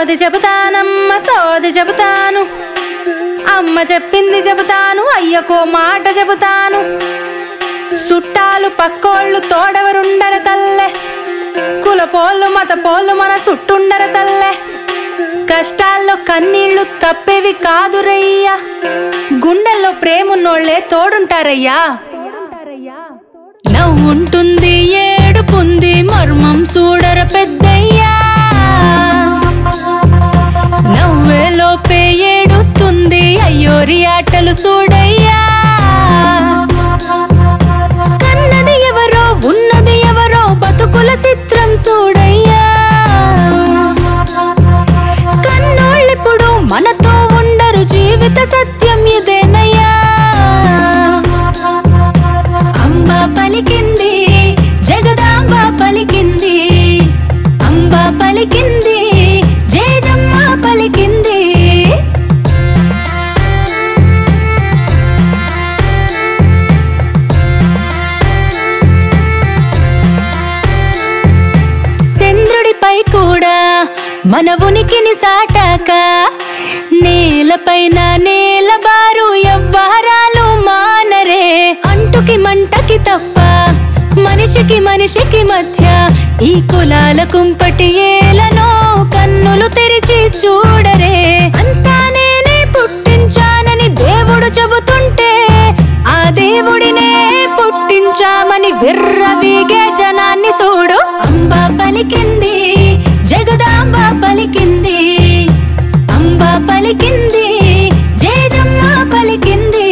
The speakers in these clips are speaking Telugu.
సోది చెబుతానమ్మ సోది చెబుతాను అమ్మ చెప్పింది చెబుతాను అయ్యకో మాట చెబుతాను చుట్టాలు పక్కోళ్ళు తోడవరుండర తల్లె కులపోళ్ళు మత పోళ్ళు మన చుట్టుండర తల్లె కష్టాల్లో కన్నీళ్లు తప్పేవి కాదురయ్యా గుండెల్లో ప్రేమున్నోళ్లే తోడుంటారయ్యా నవ్వుంటుంది ఏడుపుంది మర్మం చూడర పెద్దయ్యా నవ్వే లోపే ఏడుస్తుంది అయ్యోరి ఆటలు చూడయ్యా కన్నది ఎవరో ఉన్నది ఎవరో బతుకుల చిత్రం చూడయ్యా కన్నోళ్ళిప్పుడు మనతో ఉండరు జీవిత సత్యం ఇదేనయ్యా అంబ పలికింది జగదాంబ పలికింది అంబ పలికింది జేజమ్మ పలికింది చంద్రుడిపై కూడా మన ఉనికిని సాటాక నేలపైన నేల బారు ఎవ్వారాలు మానరే అంటుకి మంటకి తప్ప మనిషికి మనిషికి మధ్య ఈ కులాల కుంపటి ఏలనో కన్నులు తెరిచి చూడరే అంతా నేనే పుట్టించానని దేవుడు చెబుతుంటే ఆ దేవుడినే పుట్టించామని విర్రవీగే జనాన్ని చూడు అంబ పలికింది జగదాంబ పలికింది అంబ పలికింది జేజమ్మ పలికింది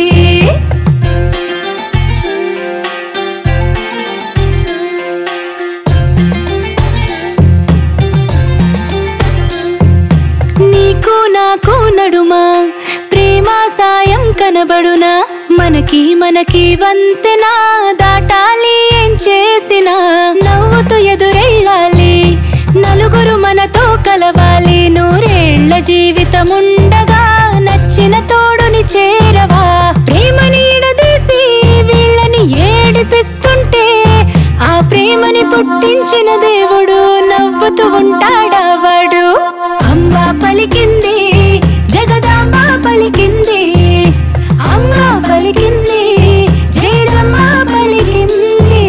నీకు నాకు నడుమా ప్రేమ సాయం కనబడునా మనకి మనకి వంతెనా దాటాలి ఏం చేసినా నవ్వుతూ ఎదురెళ్ళాలి నలుగురు మనతో కలవాలి నూరేళ్ల జీవితముండగా నచ్చిన తోడుని చేరవా ప్రేమని ఎడదీసి వీళ్ళని ఏడిపిస్తుంటే ఆ ప్రేమని పుట్టించిన దేవుడు నవ్వుతూ ఉంటాడా వాడు అమ్మ పలికింది జగదాంబ పలికింది అమ్మ పలికింది జయజమ్మ పలికింది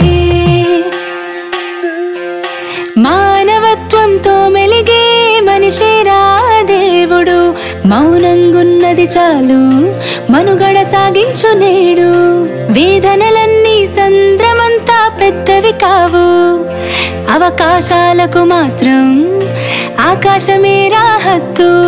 మానవత్వంతో మెలిగే మనిషేరా దేవుడు మౌనంగున్నది చాలు మనుగడ సాగించు నేడు వేదనలన్నీ సంద్రమంతా పెద్దవి కావు అవకాశాలకు మాత్రం ఆకాశమే రాహత్తు